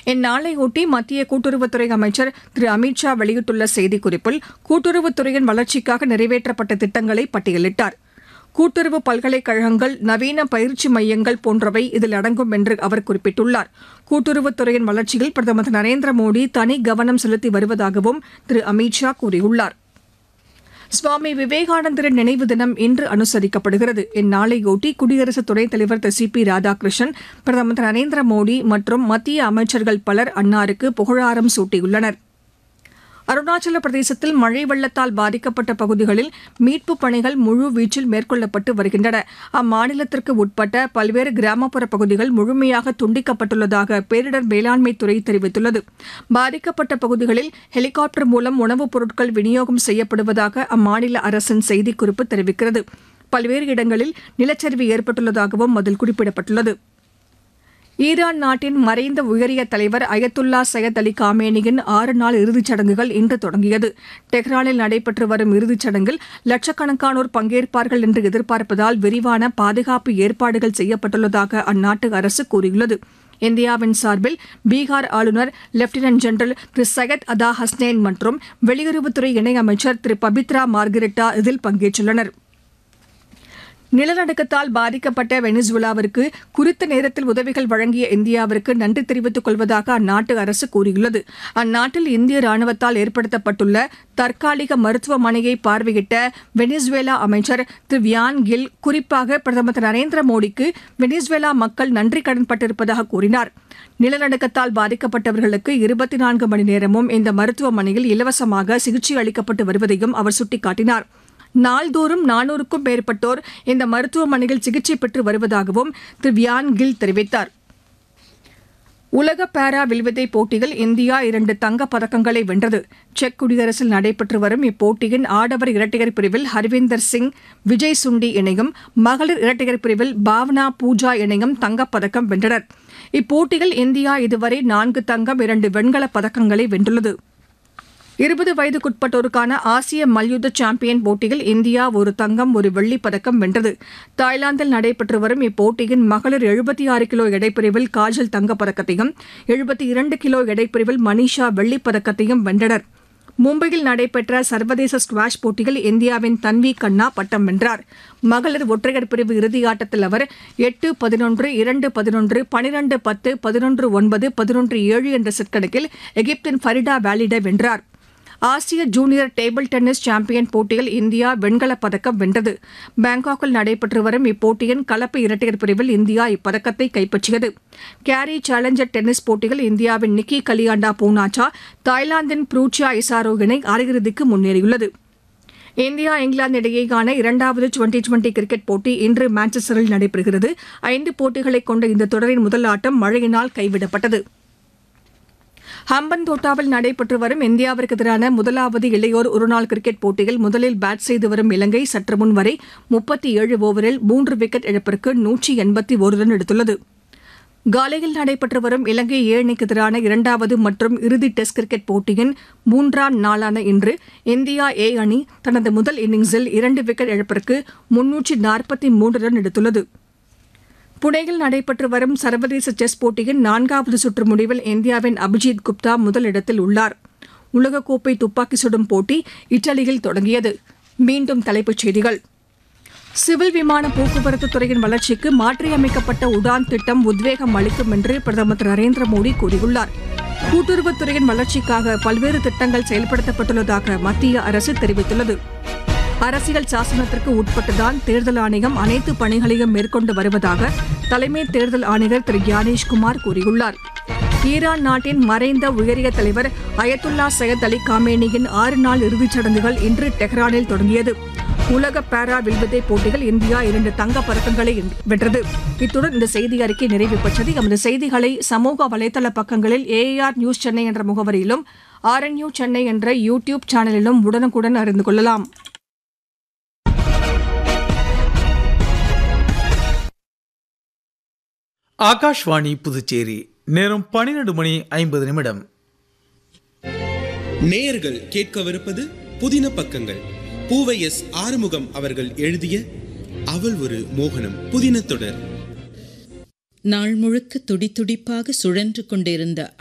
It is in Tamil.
இந்நாளையொட்டி மத்திய கூட்டுறவுத்துறை அமைச்சர் திரு அமித்ஷா வெளியிட்டுள்ள செய்திக்குறிப்பில் கூட்டுறவுத்துறையின் வளர்ச்சிக்காக நிறைவேற்றப்பட்ட திட்டங்களை பட்டியலிட்டார் கூட்டுறவு பல்கலைக்கழகங்கள் நவீன பயிற்சி மையங்கள் போன்றவை இதில் அடங்கும் என்று அவர் குறிப்பிட்டுள்ளார் கூட்டுறவுத்துறையின் வளர்ச்சியில் பிரதமர் திரு நரேந்திர மோடி தனி கவனம் செலுத்தி வருவதாகவும் திரு அமித்ஷா கூறியுள்ளார் சுவாமி விவேகானந்தரின் நினைவு தினம் இன்று அனுசரிக்கப்படுகிறது இந்நாளையொட்டி குடியரசு துணைத் தலைவர் திரு சி பி ராதாகிருஷ்ணன் பிரதமர் திரு நரேந்திர மோடி மற்றும் மத்திய அமைச்சர்கள் பலர் அன்னாருக்கு புகழாரம் சூட்டியுள்ளனா் அருணாச்சல பிரதேசத்தில் மழை வெள்ளத்தால் பாதிக்கப்பட்ட பகுதிகளில் மீட்புப் பணிகள் முழு வீச்சில் மேற்கொள்ளப்பட்டு வருகின்றன அம்மாநிலத்திற்கு உட்பட்ட பல்வேறு கிராமப்புற பகுதிகள் முழுமையாக துண்டிக்கப்பட்டுள்ளதாக பேரிடர் மேலாண்மை துறை தெரிவித்துள்ளது பாதிக்கப்பட்ட பகுதிகளில் ஹெலிகாப்டர் மூலம் உணவுப் பொருட்கள் விநியோகம் செய்யப்படுவதாக அம்மாநில அரசின் செய்திக்குறிப்பு தெரிவிக்கிறது பல்வேறு இடங்களில் நிலச்சரிவு ஏற்பட்டுள்ளதாகவும் அதில் குறிப்பிடப்பட்டுள்ளது ஈரான் நாட்டின் மறைந்த உயரிய தலைவர் அயத்துல்லா சையத் அலி காமேனியின் ஆறு நாள் இறுதிச் சடங்குகள் இன்று தொடங்கியது டெஹ்ரானில் நடைபெற்று வரும் இறுதிச் சடங்கில் லட்சக்கணக்கானோர் பங்கேற்பார்கள் என்று எதிர்பார்ப்பதால் விரிவான பாதுகாப்பு ஏற்பாடுகள் செய்யப்பட்டுள்ளதாக அந்நாட்டு அரசு கூறியுள்ளது இந்தியாவின் சார்பில் பீகார் ஆளுநர் லெப்டினன்ட் ஜெனரல் திரு சையத் அதா ஹஸ்னேன் மற்றும் வெளியுறவுத்துறை இணையமைச்சர் திரு பபித்ரா மார்கரெட்டா இதில் பங்கேற்றுள்ளனா் நிலநடுக்கத்தால் பாதிக்கப்பட்ட வெனிசுலாவிற்கு குறித்த நேரத்தில் உதவிகள் வழங்கிய இந்தியாவிற்கு நன்றி தெரிவித்துக் கொள்வதாக அந்நாட்டு அரசு கூறியுள்ளது அந்நாட்டில் இந்திய ராணுவத்தால் ஏற்படுத்தப்பட்டுள்ள தற்காலிக மருத்துவமனையை பார்வையிட்ட வெனிசுவேலா அமைச்சர் திரு வியான் கில் குறிப்பாக பிரதமர் திரு நரேந்திர மோடிக்கு வெனிசுவேலா மக்கள் நன்றி கடன்பட்டிருப்பதாக கூறினார் நிலநடுக்கத்தால் பாதிக்கப்பட்டவர்களுக்கு இருபத்தி நான்கு மணி நேரமும் இந்த மருத்துவமனையில் இலவசமாக சிகிச்சை அளிக்கப்பட்டு வருவதையும் அவர் சுட்டிக்காட்டினார் நாள்தோறும் நானூறுக்கும் மேற்பட்டோர் இந்த மருத்துவமனையில் சிகிச்சை பெற்று வருவதாகவும் திரு வியான் கில் தெரிவித்தார் உலக பாரா வில்வித்தை போட்டியில் இந்தியா இரண்டு தங்கப் பதக்கங்களை வென்றது செக் குடியரசில் நடைபெற்று வரும் இப்போட்டியின் ஆடவர் இரட்டையர் பிரிவில் ஹர்வீந்தர் சிங் விஜய் சுண்டி இணையும் மகளிர் இரட்டையர் பிரிவில் பாவனா பூஜா இணையும் தங்கப் பதக்கம் வென்றனர் இப்போட்டியில் இந்தியா இதுவரை நான்கு தங்கம் இரண்டு வெண்கலப் பதக்கங்களை வென்றுள்ளது இருபது வயதுக்குட்பட்டோருக்கான ஆசிய மல்யுத்த சாம்பியன் போட்டியில் இந்தியா ஒரு தங்கம் ஒரு வெள்ளிப் பதக்கம் வென்றது தாய்லாந்தில் நடைபெற்று வரும் இப்போட்டியின் மகளிர் எழுபத்தி ஆறு கிலோ எடைப்பிரிவில் காஜல் தங்கப் பதக்கத்தையும் எழுபத்தி இரண்டு கிலோ எடைப்பிரிவில் மனிஷா வெள்ளிப் பதக்கத்தையும் வென்றனர் மும்பையில் நடைபெற்ற சர்வதேச ஸ்குவாஷ் போட்டியில் இந்தியாவின் தன்வி கண்ணா பட்டம் வென்றார் மகளிர் ஒற்றையர் பிரிவு இறுதியாட்டத்தில் அவர் எட்டு பதினொன்று இரண்டு பதினொன்று பனிரெண்டு பத்து பதினொன்று ஒன்பது பதினொன்று ஏழு என்ற செட் கணக்கில் எகிப்தின் ஃபரிடா வேலிடை வென்றார் ஆசிய ஜூனியர் டேபிள் டென்னிஸ் சாம்பியன் போட்டியில் இந்தியா வெண்கலப் பதக்கம் வென்றது பாங்காக்கில் நடைபெற்று வரும் இப்போட்டியின் கலப்பு இரட்டையர் பிரிவில் இந்தியா இப்பதக்கத்தை கைப்பற்றியது கேரி சேலஞ்சர் டென்னிஸ் போட்டியில் இந்தியாவின் நிக்கி கலியாண்டா பூனாச்சா தாய்லாந்தின் ப்ரூச்சியா இசாரோ இணை அரையிறுதிக்கு முன்னேறியுள்ளது இந்தியா இங்கிலாந்து இடையேயான இரண்டாவது டுவெண்டி டுவெண்டி கிரிக்கெட் போட்டி இன்று மான்செஸ்டரில் நடைபெறுகிறது ஐந்து போட்டிகளை கொண்ட இந்த தொடரின் முதல் ஆட்டம் மழையினால் கைவிடப்பட்டது ஹம்பன்தோட்டாவில் நடைபெற்று வரும் இந்தியாவிற்கு எதிரான முதலாவது இளையோர் ஒருநாள் கிரிக்கெட் போட்டியில் முதலில் பேட் செய்து வரும் இலங்கை சற்று முன் வரை முப்பத்தி ஏழு ஓவரில் மூன்று விக்கெட் இழப்பிற்கு நூற்றி எண்பத்தி ஒரு ரன் எடுத்துள்ளது காலையில் நடைபெற்று வரும் இலங்கை ஏ அணிக்கு எதிரான இரண்டாவது மற்றும் இறுதி டெஸ்ட் கிரிக்கெட் போட்டியின் மூன்றாம் நாளான இன்று இந்தியா ஏ அணி தனது முதல் இன்னிங்ஸில் இரண்டு விக்கெட் இழப்பிற்கு முன்னூற்றி நாற்பத்தி மூன்று ரன் எடுத்துள்ளது புனேயில் நடைபெற்று வரும் சர்வதேச செஸ் போட்டியின் நான்காவது சுற்று முடிவில் இந்தியாவின் அபிஜித் குப்தா முதலிடத்தில் உள்ளார் உலகக்கோப்பை துப்பாக்கி சுடும் போட்டி இத்தாலியில் தொடங்கியது மீண்டும் தலைப்புச் செய்திகள் சிவில் விமான போக்குவரத்து துறையின் வளர்ச்சிக்கு மாற்றியமைக்கப்பட்ட உடான் திட்டம் உத்வேகம் அளிக்கும் என்று பிரதமர் திரு நரேந்திர மோடி கூறியுள்ளார் கூட்டுறவுத்துறையின் வளர்ச்சிக்காக பல்வேறு திட்டங்கள் செயல்படுத்தப்பட்டுள்ளதாக மத்திய அரசு தெரிவித்துள்ளது அரசியல் சாசனத்திற்கு உட்பட்டுதான் தேர்தல் ஆணையம் அனைத்து பணிகளையும் மேற்கொண்டு வருவதாக தலைமை தேர்தல் ஆணையர் திரு ஞானேஷ்குமார் கூறியுள்ளார் ஈரான் நாட்டின் மறைந்த உயரிய தலைவர் அயத்துல்லா சையத் அலி காமேனியின் ஆறு நாள் இறுதிச் சடங்குகள் இன்று டெஹ்ரானில் தொடங்கியது உலக பாரா வில்வித்தை போட்டியில் இந்தியா இரண்டு தங்கப் பதக்கங்களை வென்றது இத்துடன் இந்த செய்தி அறிக்கை நிறைவு பெற்றது எமது செய்திகளை சமூக வலைதள பக்கங்களில் ஏஆர் நியூஸ் சென்னை என்ற முகவரியிலும் ஆர்என்யூ சென்னை என்ற யூ டியூப் சேனலிலும் உடனுக்குடன் அறிந்து கொள்ளலாம் ஆகாஷ்வாணி புதுச்சேரி நேரம் பன்னிரண்டு மணி ஐம்பது நிமிடம் நேயர்கள் கேட்கவிருப்பது புதின பக்கங்கள் பூவை எஸ் ஆறுமுகம் அவர்கள் எழுதிய அவள் ஒரு மோகனம் புதின தொடர் நாள் முழுக்க துடிதுடிப்பாக சுழன்று கொண்டிருந்த